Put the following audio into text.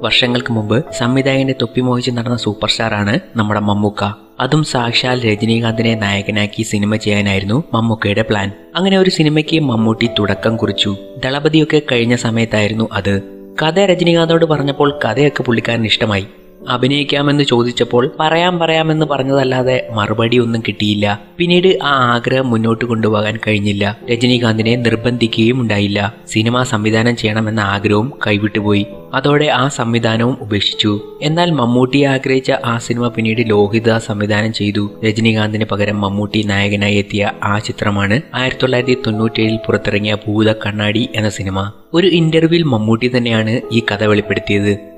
വർഷങ്ങൾക്ക് മുമ്പ് സംവിധായകന്റെ തൊപ്പി മോഹിച്ച് നടന്ന സൂപ്പർ സ്റ്റാറാണ് നമ്മുടെ മമ്മൂക്ക അതും സാക്ഷാൽ രജനീകാന്തിനെ നായകനാക്കി സിനിമ ചെയ്യാനായിരുന്നു മമ്മൂക്കയുടെ പ്ലാൻ അങ്ങനെ ഒരു സിനിമയ്ക്ക് മമ്മൂട്ടി തുടക്കം കുറിച്ചു ദളപതിയൊക്കെ കഴിഞ്ഞ സമയത്തായിരുന്നു അത് കഥ രജനീകാന്തോട് പറഞ്ഞപ്പോൾ കഥയൊക്കെ പുള്ളിക്കാരൻ ഇഷ്ടമായി അഭിനയിക്കാമെന്ന് ചോദിച്ചപ്പോൾ പറയാം പറയാമെന്ന് പറഞ്ഞതല്ലാതെ മറുപടി ഒന്നും കിട്ടിയില്ല പിന്നീട് ആ ആഗ്രഹം മുന്നോട്ട് കൊണ്ടുപോകാൻ കഴിഞ്ഞില്ല രജനീകാന്തിനെ നിർബന്ധിക്കുകയും ഉണ്ടായില്ല സിനിമ സംവിധാനം ചെയ്യണമെന്ന ആഗ്രഹവും കൈവിട്ടുപോയി അതോടെ ആ സംവിധാനവും ഉപേക്ഷിച്ചു എന്നാൽ മമ്മൂട്ടി ആഗ്രഹിച്ച ആ സിനിമ പിന്നീട് ലോഹിത സംവിധാനം ചെയ്തു രജനീകാന്തിന് പകരം മമ്മൂട്ടി നായകനായി എത്തിയ ആ ചിത്രമാണ് ആയിരത്തി തൊള്ളായിരത്തി തൊണ്ണൂറ്റേഴിൽ പുറത്തിറങ്ങിയ ഭൂത കണ്ണാടി എന്ന സിനിമ ഒരു ഇന്റർവ്യൂവിൽ മമ്മൂട്ടി തന്നെയാണ് ഈ കഥ വെളിപ്പെടുത്തിയത്